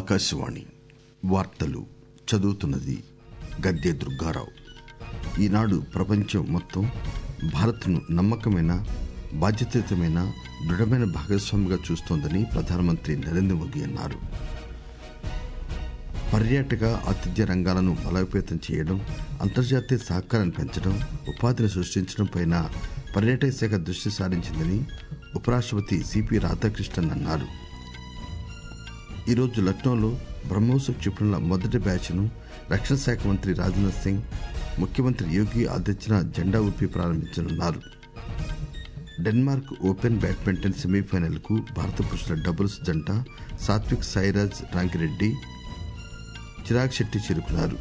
ఆకాశవాణి వార్తలు చదువుతున్నది గద్దె దుర్గారావు ఈనాడు ప్రపంచం మొత్తం భారత్ను నమ్మకమైన బాధ్యతాయుతమైన దృఢమైన భాగస్వామిగా చూస్తోందని ప్రధానమంత్రి నరేంద్ర మోదీ అన్నారు పర్యాటక ఆతిథ్య రంగాలను బలోపేతం చేయడం అంతర్జాతీయ సహకారాన్ని పెంచడం ఉపాధిని సృష్టించడం పైన పర్యాటక శాఖ దృష్టి సారించిందని ఉపరాష్టపతి సిపి రాధాకృష్ణన్ అన్నారు ఈరోజు లక్నోలో బ్రహ్మోస్ క్షిపణుల మొదటి బ్యాచ్ను రక్షణ శాఖ మంత్రి రాజ్నాథ్ సింగ్ ముఖ్యమంత్రి యోగి ఆదిత్యనాథ్ జెండా ఊపి ప్రారంభించనున్నారు డెన్మార్క్ ఓపెన్ బ్యాడ్మింటన్ సెమీఫైనల్ కు భారత పురుషుల డబుల్స్ జంట సాత్విక్ సాయిరాజ్ రాంకిరెడ్డి చిరాగ్ శెట్టి చేరుకున్నారు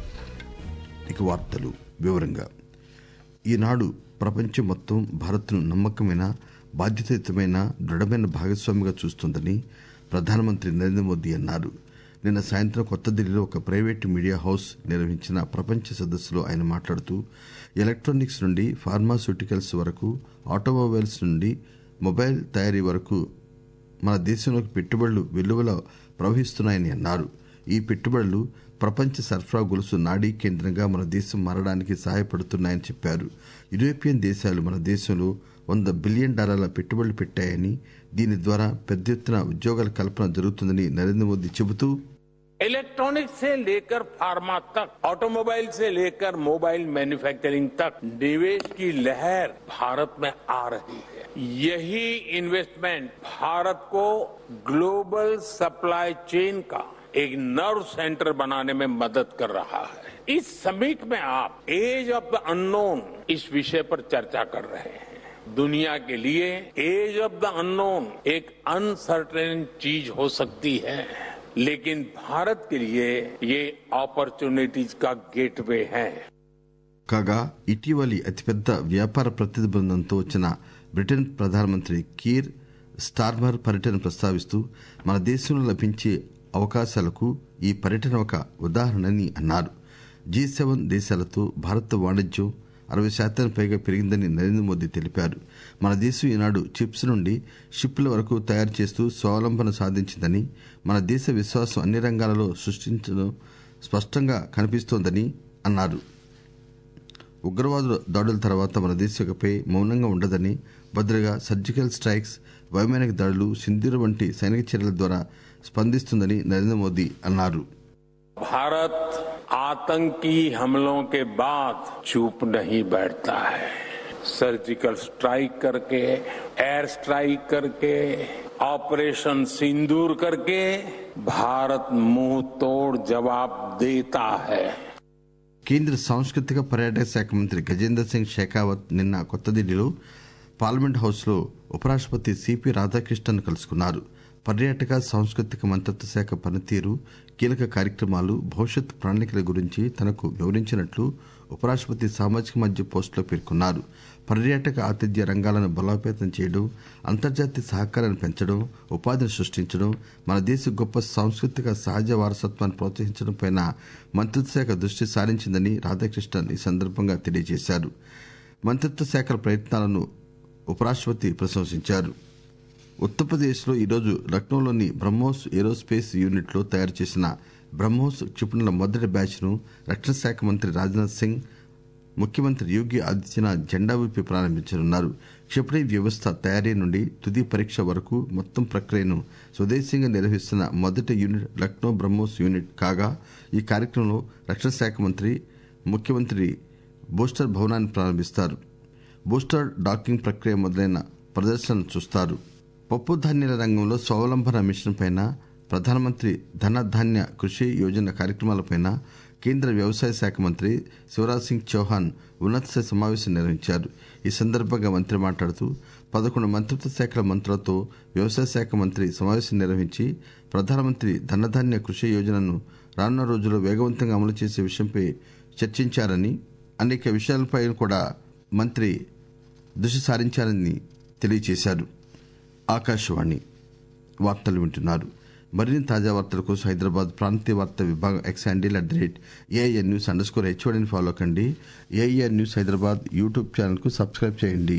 ఇక వార్తలు వివరంగా ఈనాడు ప్రపంచం మొత్తం భారత్ను నమ్మకమైన బాధ్యతాయుతమైన దృఢమైన భాగస్వామిగా చూస్తోందని ప్రధానమంత్రి నరేంద్ర మోదీ అన్నారు నిన్న సాయంత్రం కొత్త ఢిల్లీలో ఒక ప్రైవేటు మీడియా హౌస్ నిర్వహించిన ప్రపంచ సదస్సులో ఆయన మాట్లాడుతూ ఎలక్టానిక్స్ నుండి ఫార్మాస్యూటికల్స్ వరకు ఆటోమొబైల్స్ నుండి మొబైల్ తయారీ వరకు మన దేశంలోకి పెట్టుబడులు వెల్లువల ప్రవహిస్తున్నాయని అన్నారు ఈ పెట్టుబడులు ప్రపంచ సరఫరా గొలుసు నాడీ కేంద్రంగా మన దేశం మారడానికి సహాయపడుతున్నాయని చెప్పారు యూరోపియన్ దేశాలు మన దేశంలో వంద బిలియన్ డాలర్ల పెట్టుబడులు పెట్టాయని దీని ద్వారా పెద్ద ఎత్తున ఉద్యోగాల కల్పన జరుగుతుందని నరేంద్ర మోదీ చెబుతూ इलेक्ट्रॉनिक्स से लेकर फार्मा तक ऑटोमोबाइल से लेकर मोबाइल मैन्युफैक्चरिंग तक निवेश की लहर भारत में आ रही है यही इन्वेस्टमेंट भारत को ग्लोबल सप्लाई चेन का एक नर्व सेंटर बनाने में मदद कर रहा है इस समिट में आप एज ऑफ द अननोन इस विषय पर चर्चा कर रहे हैं दुनिया के लिए एज ऑफ द अननोन एक अनसर्टेन चीज हो सकती है लेकिन भारत के लिए ये अपॉर्चुनिटीज का गेटवे है కాగా ఇటీవలి అతిపెద్ద వ్యాపార ప్రతినిధి బృందంతో వచ్చిన బ్రిటన్ ప్రధానమంత్రి కీర్ స్టార్మర్ పర్యటన ప్రస్తావిస్తూ మన దేశంలో లభించే అవకాశాలకు ఈ పర్యటన ఒక ఉదాహరణని అన్నారు జీ సెవెన్ దేశాలతో భారత్ వాణిజ్యం అరవై శాతానికి పైగా పెరిగిందని నరేంద్ర మోదీ తెలిపారు మన దేశం ఈనాడు చిప్స్ నుండి షిప్ల వరకు తయారు చేస్తూ స్వావలంబన సాధించిందని మన దేశ విశ్వాసం అన్ని రంగాలలో సృష్టించడం స్పష్టంగా కనిపిస్తోందని అన్నారు ఉగ్రవాదుల దాడుల తర్వాత మన దేశంపై మౌనంగా ఉండదని బదులుగా సర్జికల్ స్ట్రైక్స్ వైమానిక దాడులు సింధూర వంటి సైనిక చర్యల ద్వారా స్పందిస్తుందని నరేంద్ర మోదీ అన్నారు भारत आतंकी हमलों के बाद चुप नहीं बैठता है सर्जिकल स्ट्राइक करके एयर स्ट्राइक करके ऑपरेशन सिंदूर करके भारत मुंह तोड़ जवाब देता है కేంద్ర సాంస్కృతిక పర్యాటక శాఖ మంత్రి గజేంద్ర సింగ్ షెకావత్ నిన్న కొత్త ఢిల్లీలో పార్లమెంట్ హౌస్ లో ఉపరాష్టపతి సిపి రాధాకృష్ణన్ కలుసుకున్నారు పర్యాటక సాంస్కృతిక మంత్రిత్వ శాఖ పనితీరు కీలక కార్యక్రమాలు భవిష్యత్ ప్రణాళికల గురించి తనకు వివరించినట్లు ఉపరాష్టపతి సామాజిక మాధ్యమ పోస్టులో పేర్కొన్నారు పర్యాటక ఆతిథ్య రంగాలను బలోపేతం చేయడం అంతర్జాతీయ సహకారాన్ని పెంచడం ఉపాధిని సృష్టించడం మన దేశ గొప్ప సాంస్కృతిక సహజ వారసత్వాన్ని ప్రోత్సహించడంపై మంత్రిత్వ శాఖ దృష్టి సారించిందని రాధాకృష్ణన్ ఈ సందర్భంగా తెలియజేశారు మంత్రిత్వ శాఖల ప్రయత్నాలను ఉపరాష్టపతి ప్రశంసించారు ఉత్తరప్రదేశ్ లో ఈరోజు లక్నోలోని బ్రహ్మోస్ ఏరోస్పేస్ యూనిట్ లో తయారు చేసిన బ్రహ్మోస్ క్షిపణుల మొదటి బ్యాచ్ ను రక్షణ శాఖ మంత్రి రాజ్నాథ్ సింగ్ ముఖ్యమంత్రి యోగి ఆదిత్యనాథ్ జెండా ఊపి ప్రారంభించనున్నారు క్షిపణి వ్యవస్థ తయారీ నుండి తుది పరీక్ష వరకు మొత్తం ప్రక్రియను స్వదేశీయంగా నిర్వహిస్తున్న మొదటి యూనిట్ లక్నో బ్రహ్మోస్ యూనిట్ కాగా ఈ కార్యక్రమంలో రక్షణ శాఖ మంత్రి ముఖ్యమంత్రి బూస్టర్ భవనాన్ని ప్రారంభిస్తారు బూస్టర్ డాకింగ్ ప్రక్రియ మొదలైన ప్రదర్శనలు చూస్తారు పప్పు ధాన్యాల రంగంలో స్వావలంబన మిషన్ పైన ప్రధానమంత్రి ధన ధాన్య కృషి యోజన కార్యక్రమాలపై కేంద్ర వ్యవసాయ శాఖ మంత్రి శివరాజ్ సింగ్ చౌహాన్ ఉన్నత స్థాయి సమావేశం నిర్వహించారు ఈ సందర్భంగా మంత్రి మాట్లాడుతూ పదకొండు మంత్రిత్వ శాఖల మంత్రులతో వ్యవసాయ శాఖ మంత్రి సమావేశం నిర్వహించి ప్రధానమంత్రి ధనధాన్య కృషి యోజనను రానున్న రోజుల్లో వేగవంతంగా అమలు చేసే విషయంపై చర్చించారని అనేక విషయాలపై కూడా మంత్రి దృష్టి సారించారని తెలియజేశారు ఆకాశవాణి వార్తలు వింటున్నారు మరిన్ని తాజా వార్తల కోసం హైదరాబాద్ ప్రాంతీయ వార్తా విభాగం X handle at the rate AIR news under score హెచ్ఓడిని ఫాలో కండి AIR news Hyderabad YouTube channel కు సబ్స్క్రైబ్ చేయండి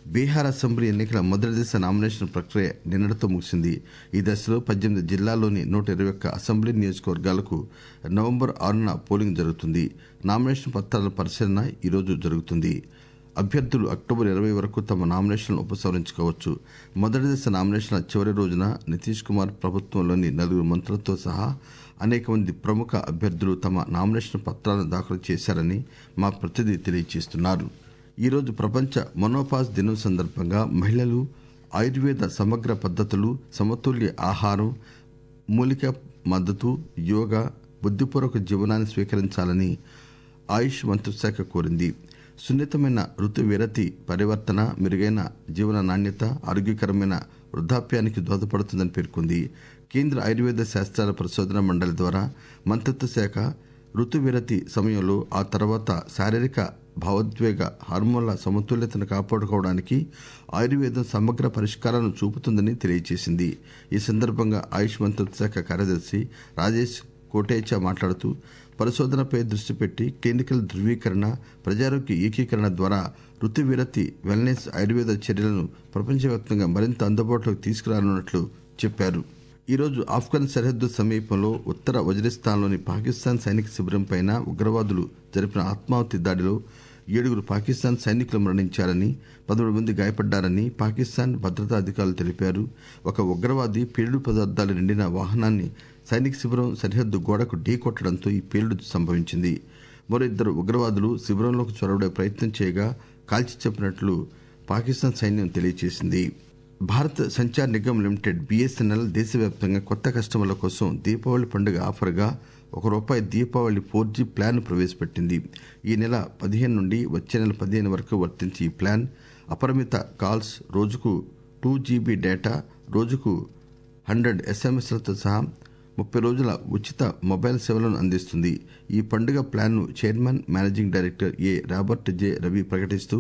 బీహార్ అసెంబ్లీ ఎన్నికల మొదటి దశ నామినేషన్ ప్రక్రియ నిన్నటితో ముగిసింది ఈ దశలో పద్దెనిమిది జిల్లాల్లోని నూట ఇరవై ఒక్క అసెంబ్లీ నియోజకవర్గాలకు నవంబర్ ఆరున పోలింగ్ జరుగుతుంది నామినేషన్ పత్రాల పరిశీలన ఈరోజు జరుగుతుంది అభ్యర్థులు అక్టోబర్ ఇరవై వరకు తమ నామినేషన్లను ఉపసంహరించుకోవచ్చు మొదటి దశ నామినేషన్ల చివరి రోజున నితీష్ కుమార్ ప్రభుత్వంలోని నలుగురు మంత్రులతో సహా అనేక మంది ప్రముఖ అభ్యర్థులు తమ నామినేషన్ పత్రాలను దాఖలు చేశారని మా ప్రతినిధి తెలియజేస్తున్నారు ఈరోజు ప్రపంచ మొనోపాజ్ దినం సందర్భంగా మహిళలు ఆయుర్వేద సమగ్ర పద్ధతులు సమతుల్య ఆహారం మూలిక మద్దతు యోగా బుద్దిపూర్వక జీవనాన్ని స్వీకరించాలని ఆయుష్ మంత్రిశాఖ కోరింది సున్నితమైన ఋతు విరతి పరివర్తన మెరుగైన జీవన నాణ్యత ఆరోగ్యకరమైన వృద్ధాప్యానికి దోహదపడుతుందని పేర్కొంది కేంద్ర ఆయుర్వేద శాస్త్రాల పరిశోధన మండలి ద్వారా మంత్రిత్వ శాఖ ఋతు విరతి సమయంలో ఆ తర్వాత శారీరక భావోద్వేగ హార్మోన్ల సమతుల్యతను కాపాడుకోవడానికి ఆయుర్వేదం సమగ్ర పరిష్కారాలను చూపుతుందని తెలియజేసింది ఈ సందర్భంగా ఆయుష్ మంత్రిత్వ శాఖ కార్యదర్శి రాజేష్ కోటేచా మాట్లాడుతూ పరిశోధనపై దృష్టి పెట్టి క్లినికల్ ధృవీకరణ ప్రజారోగ్య ఏకీకరణ ద్వారా ఋతు విరతి వెల్నెస్ ఆయుర్వేద చర్యలను ప్రపంచవ్యాప్తంగా మరింత అందుబాటులోకి తీసుకురానున్నట్లు చెప్పారు ఈరోజు ఆఫ్ఘన్ సరిహద్దు సమీపంలో ఉత్తర వజిరిస్తాన్లోని పాకిస్తాన్ సైనిక శిబిరంపై ఉగ్రవాదులు జరిపిన ఆత్మాహుతి దాడిలో ఏడుగురు పాకిస్తాన్ సైనికులు మరణించారని పదమూడు మంది గాయపడ్డారని పాకిస్తాన్ భద్రతా అధికారులు తెలిపారు ఒక ఉగ్రవాది పేలుడు పదార్థాలు నిండిన వాహనాన్ని సైనిక శిబిరం సరిహద్దు గోడకు ఢీకొట్టడంతో ఈ పేలుడు సంభవించింది మరో ఇద్దరు ఉగ్రవాదులు శిబిరంలోకి చొరబడే ప్రయత్నం చేయగా కాల్చి చెప్పినట్లు పాకిస్తాన్ సైన్యం తెలియజేసింది భారత్ సంచార్ నిగమ్ లిమిటెడ్ బీఎస్ఎన్ఎల్ దేశవ్యాప్తంగా కొత్త కస్టమర్ల కోసం దీపావళి పండుగ ఆఫర్గా ఒక రూపాయి దీపావళి ఫోర్ జీ ప్లాన్ ప్రవేశపెట్టింది ఈ నెల పదిహేను నుండి వచ్చే నెల పదిహేను వరకు వర్తించే ఈ ప్లాన్ అపరిమిత కాల్స్ రోజుకు టూ జీబీ డేటా రోజుకు హండ్రెడ్ ఎస్ఎంఎస్లతో సహా ముప్పై రోజుల ఉచిత మొబైల్ సేవలను అందిస్తుంది ఈ పండుగ ప్లాన్ను chairman managing director A Robert J Ravi ప్రకటిస్తూ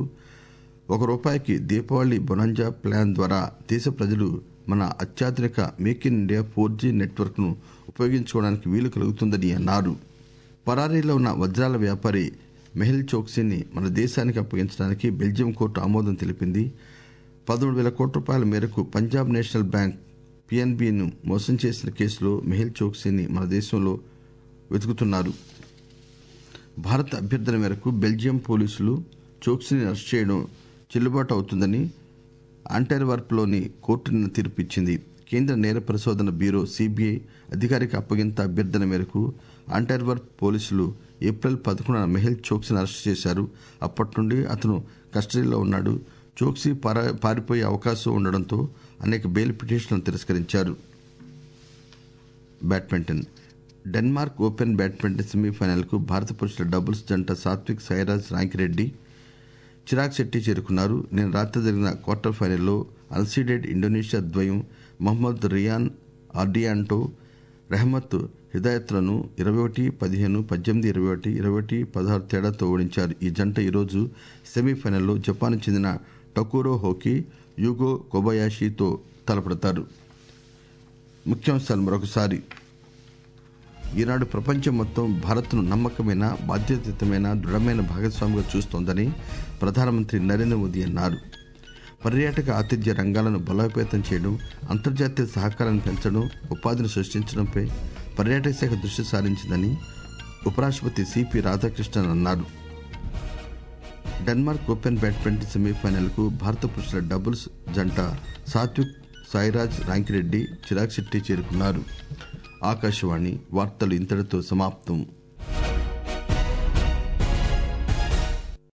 ఒక రూపాయికి దీపావళి బొనంజా ప్లాన్ ద్వారా దేశ ప్రజలు మన అత్యాధునిక make in India four G network ను ఉపయోగించుకోవడానికి వీలు కలుగుతుందని అన్నారు పరారీలో ఉన్న వజ్రాల వ్యాపారి మెహల్ చోక్సీని మన దేశానికి అప్పగించడానికి బెల్జియం కోర్టు ఆమోదం తెలిపింది పదమూడు వేల కోట్ల రూపాయల మేరకు పంజాబ్ నేషనల్ బ్యాంక్ పిఎన్బిను మోసం చేసిన కేసులో మెహల్ చోక్సీని మన దేశంలో వెతుకుతున్నారు భారత అభ్యర్థన మేరకు బెల్జియం పోలీసులు చోక్సీని అరెస్ట్ చేయడం చెల్లుబాటు అవుతుందని ఆంటర్వర్ప్లోని కోర్టు నిన్న తీర్పు ఇచ్చింది కేంద్ర నేర పరిశోధన బ్యూరో సిబిఐ అధికారిక అప్పగింత అభ్యర్థన మేరకు ఆంటర్వర్ప్ పోలీసులు ఏప్రిల్ పదకొండున మెహల్ చోక్సీని అరెస్ట్ చేశారు అప్పటి నుండి అతను కస్టడీలో ఉన్నాడు చోక్సీ పారా- పారిపోయే అవకాశం ఉండడంతో అనేక బెయిల్ పిటిషన్లను తిరస్కరించారు badminton Denmark open badminton semifinal కు భారత పురుషుల డబుల్స్ జంట సాత్విక్ సాయిరాజ్ రాంకిరెడ్డి చిరాగ్ శెట్టి చేరుకున్నారు నిన్న రాత్రి జరిగిన క్వార్టర్ ఫైనల్లో అన్సీడెడ్ ఇండోనేషియా ద్వయం మహమ్మద్ రియాన్ ఆర్డియాంటో రెహమత్ హిదాయత్లను ఇరవై ఒకటి పదిహేను పద్దెనిమిది ఇరవై ఒకటి ఇరవై ఒకటి పదహారు తేడాతో ఓడించారు ఈ జంట ఈరోజు సెమీఫైనల్లో జపాన్ చెందిన టకూరో హోకీ యూగో కొబయాషితో తలపడతారు ముఖ్యాంశాలు మరొకసారి ఈనాడు ప్రపంచం మొత్తం భారత్ను నమ్మకమైన బాధ్యతాయుతమైన దృఢమైన భాగస్వామిగా చూస్తోందని ప్రధానమంత్రి నరేంద్ర మోదీ అన్నారు పర్యాటక ఆతిథ్య రంగాలను బలోపేతం చేయడం అంతర్జాతీయ సహకారాన్ని పెంచడం ఉపాధిని సృష్టించడంపై పర్యాటక శాఖ దృష్టి సారించిందని ఉపరాష్ట్రపతి సిపి రాధాకృష్ణన్ అన్నారు డెన్మార్క్ ఓపెన్ బ్యాడ్మింటన్ సెమీఫైనల్ కు భారత పురుషుల డబుల్స్ జంట సాత్విక్ సాయిరాజ్ రాంకిరెడ్డి చిరాగ్ శెట్టి చేరుకున్నారు ఆకాశవాణి వార్తలు ఇంతటితో సమాప్తం